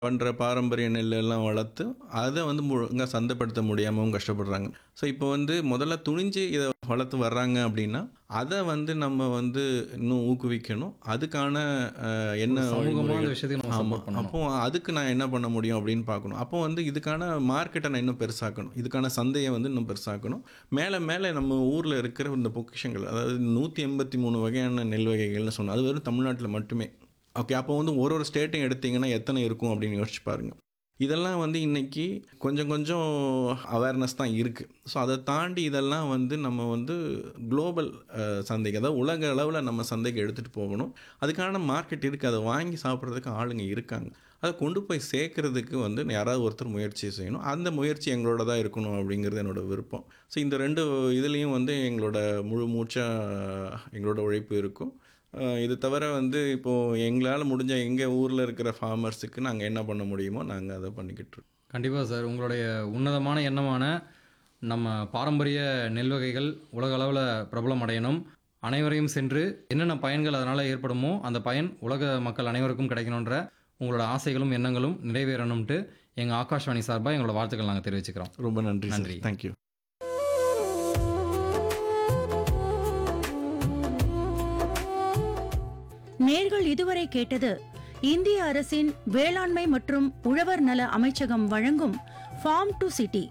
பண்ணுற பாரம்பரிய நெல் எல்லாம் வளர்த்து அதை வந்து ஒழுங்கா சந்தைப்படுத்த முடியாமவும் கஷ்டப்படுறாங்க ஸோ இப்போ வந்து முதல்ல துணிஞ்சு இதை வளர்த்து வர்றாங்க அப்படின்னா அதை வந்து நம்ம வந்து இன்னும் ஊக்குவிக்கணும் அதுக்கான அஹ், என்ன சமூகமா அந்த வழிமுறைகள் விஷயத்தையும் நம்ம ஆமாம் support பண்ணணும் அப்போ அதுக்கு நான் என்ன பண்ண முடியும் அப்படின்னு பார்க்கணும் அப்போ வந்து இதுக்கான மார்க்கெட்டை நான் இன்னும் பெருசாக்கணும் இதுக்கான சந்தையை வந்து இன்னும் பெருசாக்கணும் மேலே மேலே நம்ம ஊரில் இருக்கிற இந்த பொக்கிஷங்கள் அதாவது நூற்றி எண்பத்தி மூணு வகையான நெல் வகைகள்னு சொன்னோம் அது வெறும் தமிழ்நாட்டில் மட்டுமே ஓகே அப்போ வந்து ஒரு ஒரு ஸ்டேட்டையும் எடுத்தீங்கன்னா எத்தனை இருக்கும் அப்படின்னு யோசிச்சு பாருங்க இதெல்லாம் வந்து இன்னைக்கு கொஞ்சம் கொஞ்சம் அவேர்னஸ் தான் இருக்குது ஸோ அதை தாண்டி இதெல்லாம் வந்து நம்ம வந்து குளோபல் சந்தைக்கு அதாவது உலக அளவில் நம்ம சந்தைக்கு எடுத்துகிட்டு போகணும் அதுக்கான மார்க்கெட் இருக்குது அதை வாங்கி சாப்பிட்றதுக்கு ஆளுங்க இருக்காங்க அதை கொண்டு போய் சேர்க்கறதுக்கு வந்து யாராவது ஒருத்தர் முயற்சி செய்யணும் அந்த முயற்சி எங்களோட தான் இருக்கணும் அப்படிங்கிறது என்னோட விருப்பம் ஸோ இந்த ரெண்டு இதுலேயும் வந்து எங்களோட முழு மூச்சாக எங்களோட உழைப்பு இருக்கும் அஹ் இது தவிர வந்து இப்போது எங்களால் முடிஞ்ச எங்கள் ஊரில் இருக்கிற ஃபார்மர்ஸுக்கு நாங்கள் என்ன பண்ண முடியுமோ நாங்கள் அதை பண்ணிக்கிட்டு இருக்கோம் கண்டிப்பாக சார் உங்களுடைய உன்னதமான எண்ணமான நம்ம பாரம்பரிய நெல் வகைகள் உலக அளவில் பிரபலம் அடையணும் அனைவரையும் சென்று என்னென்ன பயன்கள் அதனால் ஏற்படுமோ அந்த பயன் உலக மக்கள் அனைவருக்கும் கிடைக்கணுன்ற உங்களோட ஆசைகளும் எண்ணங்களும் நிறைவேறணும்ட்டு எங்கள் ஆகாஷ்வாணி சார்பாக எங்களோட வாழ்த்துக்கள் நாங்கள் தெரிவிச்சுக்கிறோம் ரொம்ப நன்றி நன்றி. நன்றி தேங்க்யூ நேர்கள் இதுவரை கேட்டது இந்திய அரசின் வேளாண்மை மற்றும் உழவர் நல அமைச்சகம் வழங்கும் ஃபார்ம் டு சிட்டி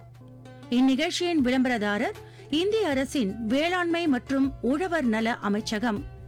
இந்நிகழ்ச்சியின் விளம்பரதாரர் இந்திய அரசின் வேளாண்மை மற்றும் உழவர் நல அமைச்சகம்